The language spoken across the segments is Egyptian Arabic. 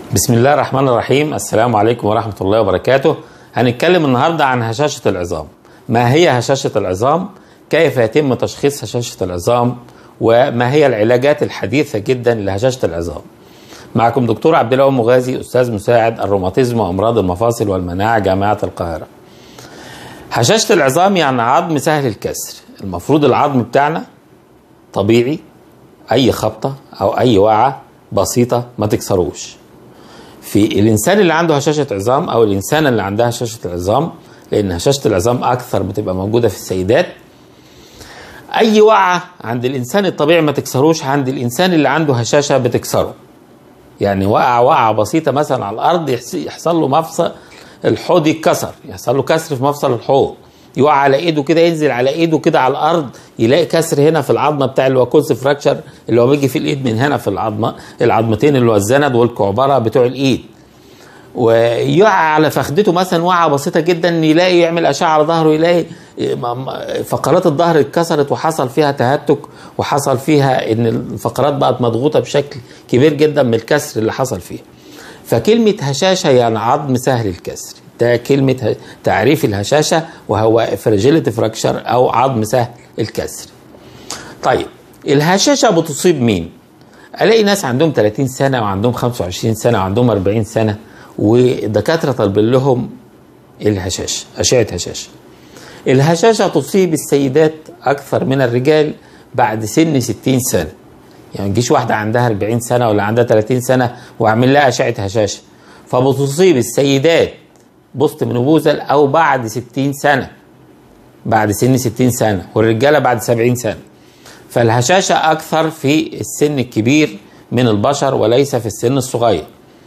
بسم الله الرحمن الرحيم السلام عليكم ورحمة الله وبركاته هنتكلم النهاردة عن هشاشة العظام ما هي هشاشة العظام كيف يتم تشخيص هشاشة العظام وما هي العلاجات الحديثة جدا لهشاشة العظام معكم دكتور عبد الله مغازي أستاذ مساعد الروماتيزم وأمراض المفاصل والمناعة جامعة القاهرة هشاشة العظام يعني عظم سهل الكسر المفروض العظم بتاعنا طبيعي أي خبطة أو أي وعة بسيطة ما تكسروش في الانسان اللي عنده هشاشه عظام او الانسان اللي عندها هشاشه العظام لان هشاشه العظام اكثر بتبقى موجوده في السيدات اي وعه عند الانسان الطبيعي ما تكسروش عند الانسان اللي عنده هشاشه بتكسره يعني وقع وقعه بسيطه مثلا على الارض يحصل له مفصل الحوض يتكسر يحصل له كسر في مفصل الحوض يقع على ايده كده ينزل على ايده كده على الارض يلاقي كسر هنا في العظمه بتاع اللي هو كونس فراكشر اللي هو بيجي في الايد من هنا في العظمه العظمتين اللي هو الزند والكعبره بتوع الايد ويقع على فخدته مثلا وقعه بسيطه جدا يلاقي يعمل اشعه على ظهره يلاقي فقرات الظهر اتكسرت وحصل فيها تهتك وحصل فيها ان الفقرات بقت مضغوطه بشكل كبير جدا من الكسر اللي حصل فيها فكلمه هشاشه يعني عظم سهل الكسر ده كلمة تعريف الهشاشة وهو فراجيليتي فراكشر أو عظم سهل الكسر. طيب الهشاشة بتصيب مين؟ ألاقي ناس عندهم 30 سنة وعندهم 25 سنة وعندهم 40 سنة ودكاترة طالبين لهم الهشاشة أشعة هشاشة. الهشاشة تصيب السيدات أكثر من الرجال بعد سن 60 سنة. يعني تجيش واحدة عندها 40 سنة ولا عندها 30 سنة وأعمل لها أشعة هشاشة. فبتصيب السيدات بوست منوبوزل او بعد 60 سنه بعد سن 60 سنه والرجاله بعد 70 سنه فالهشاشه اكثر في السن الكبير من البشر وليس في السن الصغير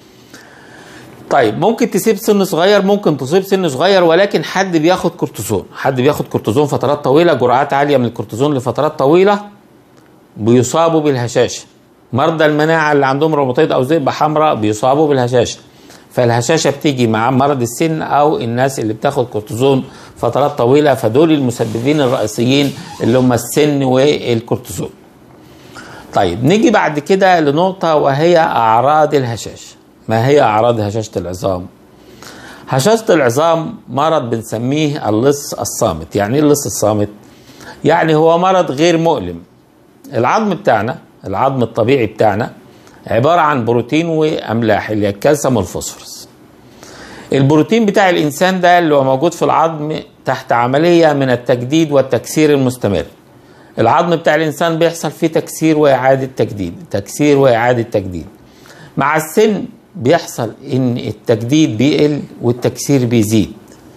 طيب ممكن تسيب سن صغير ممكن تصيب سن صغير ولكن حد بياخد كورتيزون حد بياخد كورتيزون فترات طويله جرعات عاليه من الكورتيزون لفترات طويله بيصابوا بالهشاشه مرضى المناعه اللي عندهم روماتيد او ذئبه حمراء بيصابوا بالهشاشه فالهشاشه بتيجي مع مرض السن او الناس اللي بتاخد كورتيزون فترات طويله فدول المسببين الرئيسيين اللي هم السن والكورتيزون. طيب نيجي بعد كده لنقطه وهي اعراض الهشاشه. ما هي اعراض هشاشه العظام؟ هشاشه العظام مرض بنسميه اللص الصامت، يعني ايه اللص الصامت؟ يعني هو مرض غير مؤلم. العظم بتاعنا العظم الطبيعي بتاعنا عبارة عن بروتين وأملاح اللي هي الكالسيوم والفوسفورس البروتين بتاع الإنسان ده اللي هو موجود في العظم تحت عملية من التجديد والتكسير المستمر العظم بتاع الإنسان بيحصل فيه تكسير وإعادة تجديد تكسير وإعادة تجديد مع السن بيحصل إن التجديد بيقل والتكسير بيزيد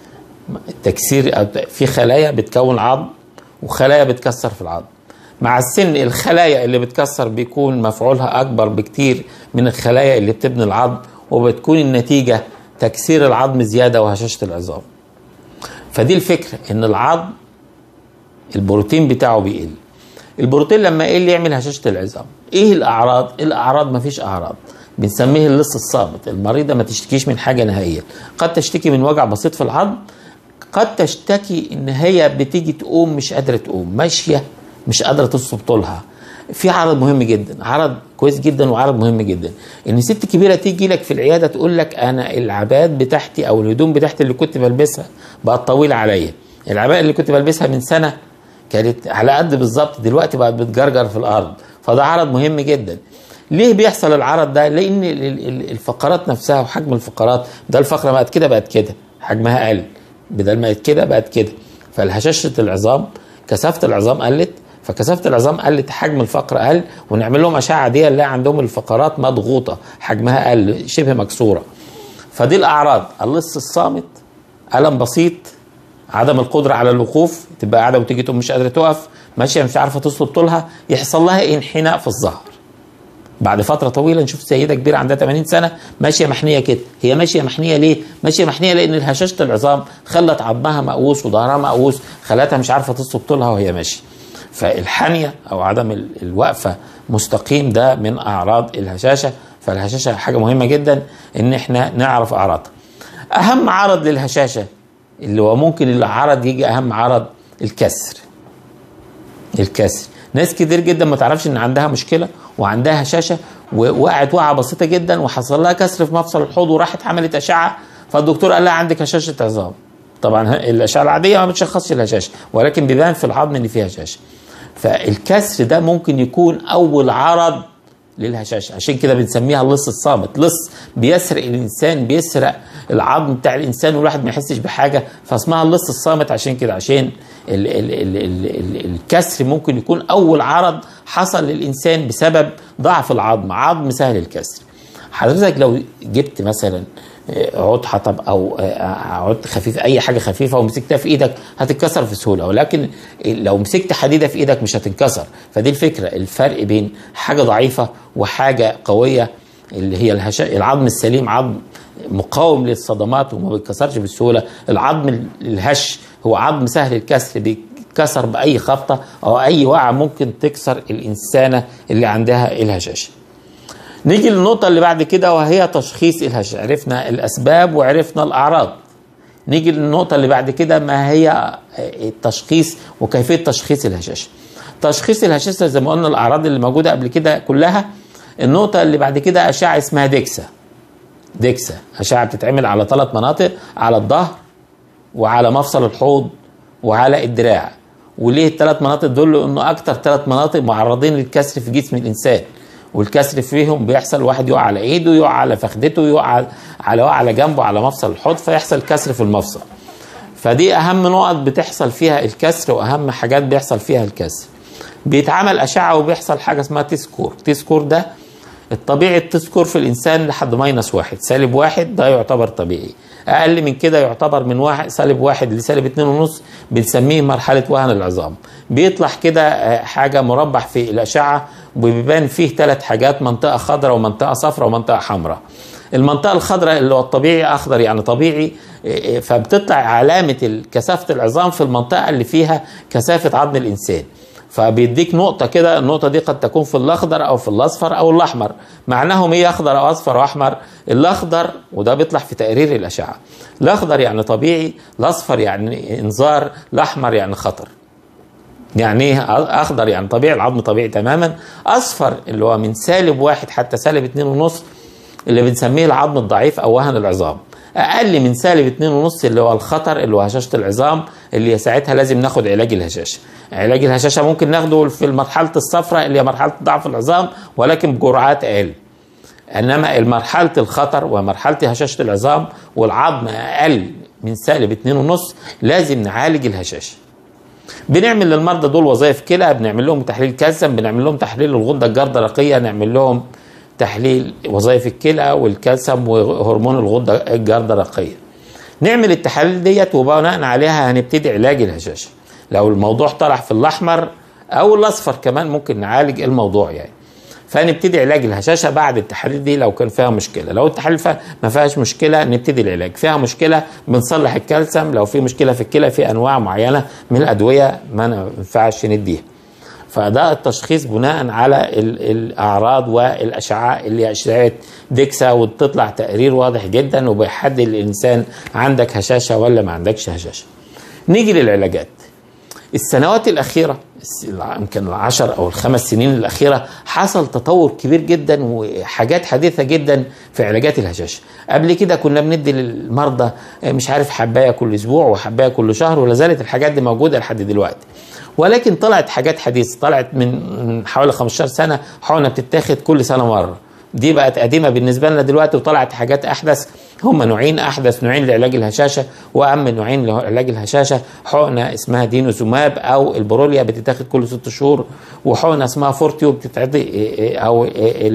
التكسير في خلايا بتكون عظم وخلايا بتكسر في العظم مع السن الخلايا اللي بتكسر بيكون مفعولها اكبر بكتير من الخلايا اللي بتبني العظم وبتكون النتيجه تكسير العظم زياده وهشاشه العظام فدي الفكره ان العظم البروتين بتاعه بيقل البروتين لما يقل يعمل هشاشه العظام ايه الاعراض الاعراض مفيش اعراض بنسميه اللص الصامت المريضه ما تشتكيش من حاجه نهائيا قد تشتكي من وجع بسيط في العظم قد تشتكي ان هي بتيجي تقوم مش قادره تقوم ماشيه مش قادره تصب طولها في عرض مهم جدا عرض كويس جدا وعرض مهم جدا ان ست كبيره تيجي لك في العياده تقول لك انا العبايات بتاعتي او الهدوم بتاعتي اللي كنت بلبسها بقت طويله عليا العبايه اللي كنت بلبسها من سنه كانت على قد بالظبط دلوقتي بقت بتجرجر في الارض فده عرض مهم جدا ليه بيحصل العرض ده لان الفقرات نفسها وحجم الفقرات ده الفقره بقت كده بقت كده حجمها قل بدل ما كده بقت كده فالهشاشه العظام كثافه العظام قلت فكثافه العظام قلت حجم الفقر قل ونعمل لهم اشعه عاديه نلاقي عندهم الفقرات مضغوطه حجمها قل شبه مكسوره فدي الاعراض اللص الصامت الم بسيط عدم القدره على الوقوف تبقى قاعده وتيجي تقوم مش قادره تقف ماشيه مش عارفه تصلب طولها يحصل لها انحناء في الظهر بعد فتره طويله نشوف سيده كبيره عندها 80 سنه ماشيه محنيه كده هي ماشيه محنيه ليه ماشيه محنيه لان هشاشه العظام خلت عظمها مقوس وظهرها مقوس خلتها مش عارفه تصلب طولها وهي ماشيه فالحنية أو عدم الوقفة مستقيم ده من أعراض الهشاشة فالهشاشة حاجة مهمة جدا إن إحنا نعرف أعراضها أهم عرض للهشاشة اللي هو ممكن العرض يجي أهم عرض الكسر الكسر ناس كتير جدا ما تعرفش إن عندها مشكلة وعندها هشاشه ووقعت وقعه بسيطه جدا وحصل لها كسر في مفصل الحوض وراحت عملت اشعه فالدكتور قال لها عندك هشاشه عظام طبعا الاشعه العاديه ما بتشخصش الهشاشه ولكن بيبان في العظم ان فيه هشاشه فالكسر ده ممكن يكون اول عرض للهشاشه عشان كده بنسميها اللص الصامت لص بيسرق الانسان بيسرق العظم بتاع الانسان والواحد ما يحسش بحاجه فاسمها اللص الصامت عشان كده عشان ال ال ال ال ال الكسر ممكن يكون اول عرض حصل للانسان بسبب ضعف العظم عظم سهل الكسر حضرتك لو جبت مثلا عود حطب او عود خفيف اي حاجه خفيفه ومسكتها في ايدك هتتكسر في سهوله ولكن لو مسكت حديده في ايدك مش هتنكسر فدي الفكره الفرق بين حاجه ضعيفه وحاجه قويه اللي هي الهشا العظم السليم عظم مقاوم للصدمات وما بيتكسرش بسهوله العظم الهش هو عظم سهل الكسر بيتكسر باي خبطه او اي وقعه ممكن تكسر الانسانه اللي عندها الهشاشه نيجي للنقطة اللي بعد كده وهي تشخيص الهشاشة عرفنا الأسباب وعرفنا الأعراض نيجي للنقطة اللي بعد كده ما هي التشخيص وكيفية تشخيص الهشاشة تشخيص الهشاشة زي ما قلنا الأعراض اللي موجودة قبل كده كلها النقطة اللي بعد كده أشعة اسمها ديكسا ديكسا أشعة بتتعمل على ثلاث مناطق على الظهر وعلى مفصل الحوض وعلى الدراع وليه الثلاث مناطق دول انه اكتر ثلاث مناطق معرضين للكسر في جسم الانسان والكسر فيهم بيحصل واحد يقع على ايده يقع على فخدته يقع على يقع على جنبه على مفصل الحوض فيحصل كسر في المفصل فدي اهم نقط بتحصل فيها الكسر واهم حاجات بيحصل فيها الكسر بيتعمل اشعه وبيحصل حاجه اسمها تيسكور تيسكور ده الطبيعي التذكر في الانسان لحد ماينس واحد سالب واحد ده يعتبر طبيعي اقل من كده يعتبر من واحد سالب واحد لسالب اتنين ونص بنسميه مرحله وهن العظام بيطلع كده حاجه مربع في الاشعه وبيبان فيه ثلاث حاجات منطقه خضراء ومنطقه صفراء ومنطقه حمراء المنطقه الخضراء اللي هو الطبيعي اخضر يعني طبيعي فبتطلع علامه كثافه العظام في المنطقه اللي فيها كثافه عظم الانسان فبيديك نقطة كده النقطة دي قد تكون في الأخضر أو في الأصفر أو الأحمر معناهم إيه أخضر أو أصفر أو أحمر الأخضر وده بيطلع في تقرير الأشعة الأخضر يعني طبيعي الأصفر يعني إنذار الأحمر يعني خطر يعني ايه اخضر يعني طبيعي العظم طبيعي تماما اصفر اللي هو من سالب واحد حتى سالب اتنين ونص اللي بنسميه العظم الضعيف او وهن العظام اقل من سالب اتنين ونص اللي هو الخطر اللي هو هشاشه العظام اللي ساعتها لازم ناخد علاج الهشاشه علاج الهشاشه ممكن ناخده في مرحله الصفراء اللي هي مرحله ضعف العظام ولكن بجرعات اقل انما مرحله الخطر ومرحله هشاشه العظام والعظم اقل من سالب اتنين ونص لازم نعالج الهشاشه بنعمل للمرضى دول وظائف كلى بنعمل لهم تحليل كالسيوم بنعمل لهم تحليل الغده الجردرقيه نعمل لهم تحليل وظائف الكلى والكالسيوم وهرمون الغده الجردرقيه نعمل التحاليل ديت وبناء عليها هنبتدي علاج الهشاشه لو الموضوع طلع في الاحمر او الاصفر كمان ممكن نعالج الموضوع يعني فنبتدي علاج الهشاشه بعد التحاليل دي لو كان فيها مشكله لو التحاليل ما فيهاش مشكله نبتدي العلاج فيها مشكله بنصلح الكالسيوم لو في مشكله في الكلى في انواع معينه من الادويه ما ينفعش نديها فده التشخيص بناء على الاعراض والاشعه اللي اشعه ديكسا وتطلع تقرير واضح جدا وبيحدد الانسان عندك هشاشه ولا ما عندكش هشاشه نيجي للعلاجات السنوات الأخيرة يمكن العشر أو الخمس سنين الأخيرة حصل تطور كبير جدا وحاجات حديثة جدا في علاجات الهشاشة قبل كده كنا بندي للمرضى مش عارف حباية كل أسبوع وحباية كل شهر ولا زالت الحاجات دي موجودة لحد دلوقتي ولكن طلعت حاجات حديثة طلعت من حوالي 15 سنة حقنة بتتاخد كل سنة مرة دي بقت قديمه بالنسبه لنا دلوقتي وطلعت حاجات احدث هم نوعين احدث نوعين لعلاج الهشاشه واهم نوعين لعلاج الهشاشه حقنه اسمها دينوزوماب او البروليا بتتاخد كل ست شهور وحقنه اسمها فورتيو بتتعطي او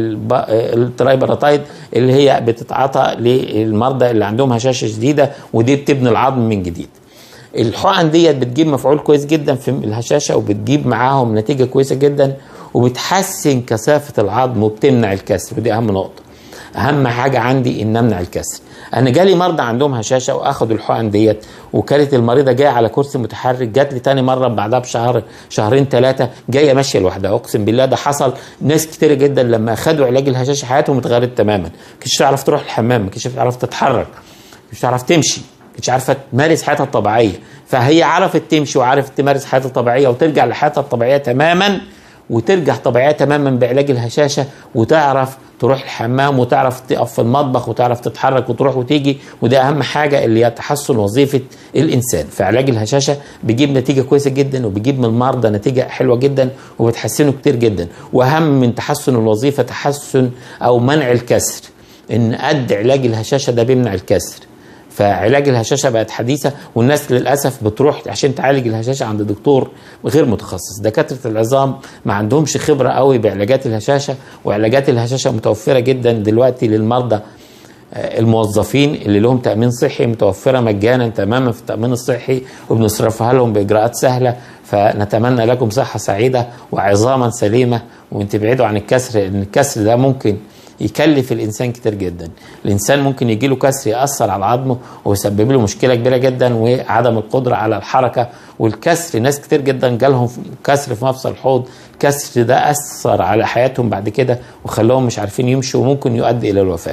الترايبراتايد اللي هي بتتعاطى للمرضى اللي عندهم هشاشه شديده ودي بتبني العظم من جديد الحقن ديت بتجيب مفعول كويس جدا في الهشاشه وبتجيب معاهم نتيجه كويسه جدا وبتحسن كثافه العظم وبتمنع الكسر ودي اهم نقطه اهم حاجه عندي ان امنع الكسر انا جالي مرضى عندهم هشاشه واخدوا الحقن ديت وكانت المريضه جايه على كرسي متحرك جات لي تاني مره بعدها بشهر شهرين ثلاثه جايه ماشيه لوحدها اقسم بالله ده حصل ناس كتير جدا لما خدوا علاج الهشاشه حياتهم اتغيرت تماما ما كانتش تعرف تروح الحمام ما كانتش تعرف تتحرك ما كانتش تعرف تمشي ما كانتش عارفه تمارس حياتها الطبيعيه فهي عرفت تمشي وعرفت تمارس حياتها الطبيعيه وترجع لحياتها الطبيعيه تماما وترجع طبيعيه تماما بعلاج الهشاشه وتعرف تروح الحمام وتعرف تقف في المطبخ وتعرف تتحرك وتروح وتيجي وده اهم حاجه اللي هي تحسن وظيفه الانسان فعلاج الهشاشه بيجيب نتيجه كويسه جدا وبيجيب من المرضى نتيجه حلوه جدا وبتحسنه كتير جدا واهم من تحسن الوظيفه تحسن او منع الكسر ان قد علاج الهشاشه ده بيمنع الكسر فعلاج الهشاشه بقت حديثه والناس للاسف بتروح عشان تعالج الهشاشه عند دكتور غير متخصص دكاتره العظام ما عندهمش خبره قوي بعلاجات الهشاشه وعلاجات الهشاشه متوفره جدا دلوقتي للمرضى الموظفين اللي لهم تامين صحي متوفره مجانا تماما في التامين الصحي وبنصرفها لهم باجراءات سهله فنتمنى لكم صحه سعيده وعظاما سليمه وان تبعدوا عن الكسر لان الكسر ده ممكن يكلف الانسان كتير جدا الانسان ممكن يجي له كسر ياثر على عظمه ويسبب له مشكله كبيره جدا وعدم القدره على الحركه والكسر ناس كتير جدا جالهم كسر في مفصل الحوض الكسر ده اثر على حياتهم بعد كده وخلاهم مش عارفين يمشوا وممكن يؤدي الى الوفاه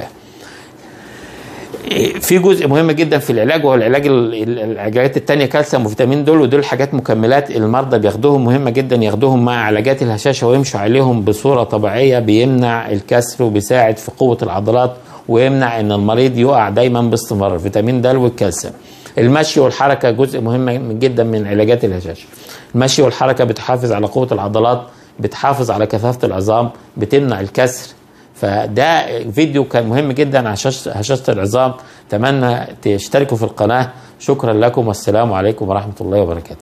في جزء مهم جدا في العلاج وهو العلاج العلاجات التانية كالسيوم وفيتامين دول ودول حاجات مكملات المرضى بياخدوهم مهمة جدا ياخدوهم مع علاجات الهشاشة ويمشوا عليهم بصورة طبيعية بيمنع الكسر وبيساعد في قوة العضلات ويمنع ان المريض يقع دايما باستمرار فيتامين د والكالسيوم المشي والحركة جزء مهم جدا من علاجات الهشاشة المشي والحركة بتحافظ على قوة العضلات بتحافظ على كثافة العظام بتمنع الكسر فده فيديو كان مهم جدا عن هشاشة العظام اتمنى تشتركوا في القناة شكرا لكم والسلام عليكم ورحمة الله وبركاته